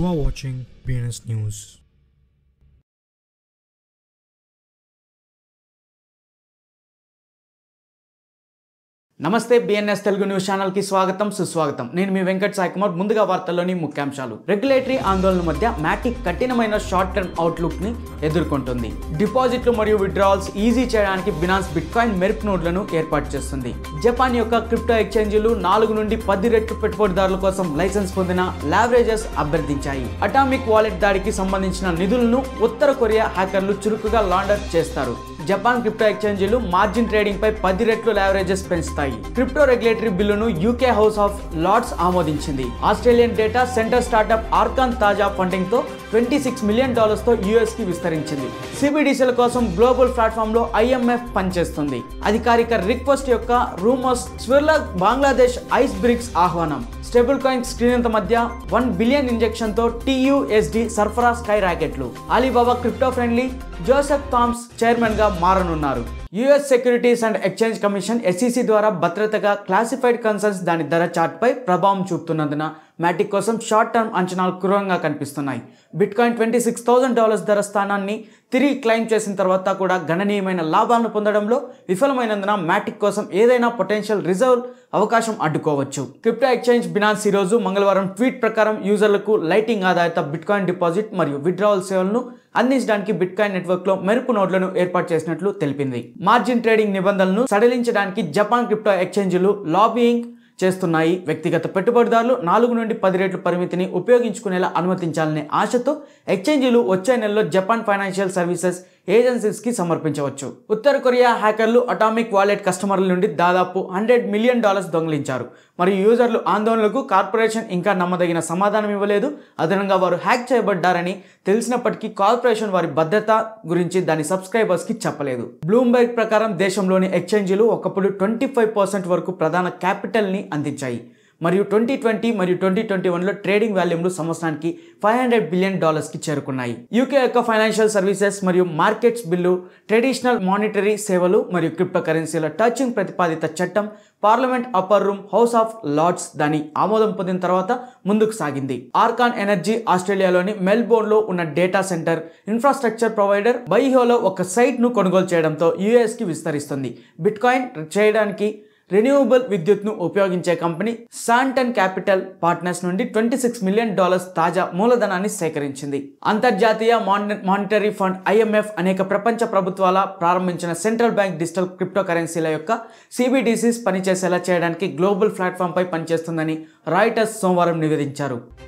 are watching BNS News. నమస్తే BNS Telugu news channel కి స్వాగతం సుస్వాగతం నేను మీ వెంకట్ సాయి కుమార్ ముందుగా వార్తల్లోని ముఖ్యాంశాలు రెగ్యులేటరీ ఆందోళన మధ్య మ్యాటిక్ కఠినమైన షార్ట్ టర్మ్ అవుట్లుక్ ని ఎదుర్కొంటుంది డిపాజిట్లు మరియు విత్డ్రావల్స్ ఈజీ చేయడానికి బినాన్స్ బిట్ కాయిన్ మెరుపు నోడ్లను ఏర్పాటు చేస్తుంది జపాన్ యొక్క క్రిప్టో ఎక్స్చేంజీలు నాలుగు నుండి పది రెట్లు పెట్టుబడిదారుల కోసం లైసెన్స్ పొందిన లావరేజెస్ అభ్యర్థించాయి అటామిక్ వాలెట్ దాడికి సంబంధించిన నిధులను ఉత్తర కొరియా హ్యాకర్లు చురుకుగా లాండర్ చేస్తారు జపాన్ క్రిప్టో ఎక్స్చేంజీలు మార్జిన్ ట్రేడింగ్ పై పది రెట్లు లావరేజెస్ పెంచుతాయి క్రిప్టో రెగ్యులేటరీ బిల్లును యూకే హౌస్ ఆఫ్ లార్డ్స్ ఆమోదించింది ఆస్ట్రేలియన్ డేటా సెంటర్ స్టార్టప్ ఆర్కాన్ తాజా ఫండింగ్ తో ట్వంటీ సిక్స్ మిలియన్ డాలర్స్ తో యుఎస్ కి విస్తరించింది సిబిడిసిల కోసం గ్లోబల్ ప్లాట్ఫామ్ లో ఐఎంఎఫ్ పనిచేస్తుంది అధికారిక రిక్వెస్ట్ యొక్క రూమర్స్ స్విర్లగ్ బంగ్లాదేశ్ ఐస్ బ్రిక్స్ ఆహ్వానం స్టేబుల్ కాయిన్ స్క్రీన్ మధ్య వన్ బిలియన్ ఇంజెక్షన్ తో టీయూఎస్డి సరఫరా స్కై రాకెట్లు అలీబాబా క్రిప్టో ఫ్రెండ్లీ జోసెఫ్ థామ్స్ చైర్మన్ గా మారనున్నారు US securities and exchange commission SEC ద్వారా భద్రతగా క్లాసిఫైడ్ కన్సర్న్స్ దాని ధర చార్ట్పై ప్రభావం చూపుతున్నందున మ్యాటిక్ కోసం షార్ట్ టర్మ్ అంచనాలు కురంగా కనిపిస్తున్నాయి bitcoin twenty six thousand dollars ధర స్థానాన్ని తిరిగి క్లైమ్ చేసిన తర్వాత కూడా గణనీయమైన లాభాలను పొందడంలో విఫలమైనందున మ్యాటిక్ కోసం ఏదైనా పొటెన్షియల్ రిజర్వ్ అవకాశం అడ్డుకోవచ్చు క్రిప్టో ఎక్స్చేంజ్ బినాన్స్ ఈ రోజు మంగళవారం ట్వీట్ ప్రకారం యూజర్లకు లైటింగ్ ఆధారిత బిట్ కాయిన్ డిపాజిట్ మరియు విత్డ్రావల్ సేవలను అందించడానికి బిట్ కాయిన్ నెట్వర్క్ లో మెరుపు నోడ్లను ఏర్పాటు చేసినట్లు తెలిపింది మార్జిన్ ట్రేడింగ్ నిబంధనలను సడలించడానికి జపాన్ క్రిప్టో ఎక్స్చేంజీలు లాబియింగ్ చేస్తున్నాయి వ్యక్తిగత పెట్టుబడిదారులు నాలుగు నుండి పది రేట్ల పరిమితిని ఉపయోగించుకునేలా అనుమతించాలనే ఆశతో ఎక్స్చేంజీలు వచ్చే నెలలో జపాన్ ఫైనాన్షియల్ సర్వీసెస్ ఏజెన్సీస్ కి సమర్పించవచ్చు ఉత్తర కొరియా హ్యాకర్లు అటామిక్ వాలెట్ కస్టమర్ల నుండి దాదాపు హండ్రెడ్ మిలియన్ డాలర్స్ దొంగిలించారు మరియు యూజర్లు ఆందోళనలకు కార్పొరేషన్ ఇంకా నమ్మదగిన సమాధానం ఇవ్వలేదు అదనంగా వారు హ్యాక్ చేయబడ్డారని తెలిసినప్పటికీ కార్పొరేషన్ వారి భద్రత గురించి దాని సబ్స్క్రైబర్స్ కి చెప్పలేదు బ్లూంబెర్గ్ ప్రకారం దేశంలోని ఎక్స్చేంజీలు ఒకప్పుడు ట్వంటీ ఫైవ్ పర్సెంట్ వరకు ప్రధాన క్యాపిటల్ ని అందించాయి మరియు ట్వంటీ ట్వంటీ మరియు ట్వంటీ ట్వంటీ వన్లో ట్రేడింగ్ వాల్యూమ్లు సంవత్సరానికి ఫైవ్ హండ్రెడ్ బిలియన్ డాలర్స్కి చేరుకున్నాయి యూకే యొక్క ఫైనాన్షియల్ సర్వీసెస్ మరియు మార్కెట్స్ బిల్లు ట్రెడిషనల్ మానిటరీ సేవలు మరియు క్రిప్టో కరెన్సీల టచింగ్ ప్రతిపాదిత చట్టం parliament upper room house of lords దాని ఆమోదం పొందిన తర్వాత ముందుకు సాగింది ఆర్కాన్ ఎనర్జీ ఆస్ట్రేలియాలోని మెల్బోర్న్లో ఉన్న డేటా సెంటర్ ఇన్ఫ్రాస్ట్రక్చర్ ప్రొవైడర్ బైహోలో ఒక సైట్ను కొనుగోలు చేయడంతో యుఎస్కి విస్తరిస్తుంది బిట్ కాయిన్ చేయడానికి రెన్యూవబుల్ విద్యుత్ను ఉపయోగించే కంపెనీ శాంటన్ క్యాపిటల్ పార్ట్నర్స్ నుండి ట్వంటీ సిక్స్ మిలియన్ డాలర్స్ తాజా మూలధనాన్ని సేకరించింది అంతర్జాతీయ మానిటరీ ఫండ్ ఐఎంఎఫ్ అనేక ప్రపంచ ప్రభుత్వాల ప్రారంభించిన సెంట్రల్ బ్యాంక్ డిజిటల్ క్రిప్టో కరెన్సీల యొక్క సిబిడిసిస్ పనిచేసేలా చేయడానికి గ్లోబల్ ప్లాట్ఫామ్పై పనిచేస్తుందని రాయిటర్స్ సోమవారం నివేదించారు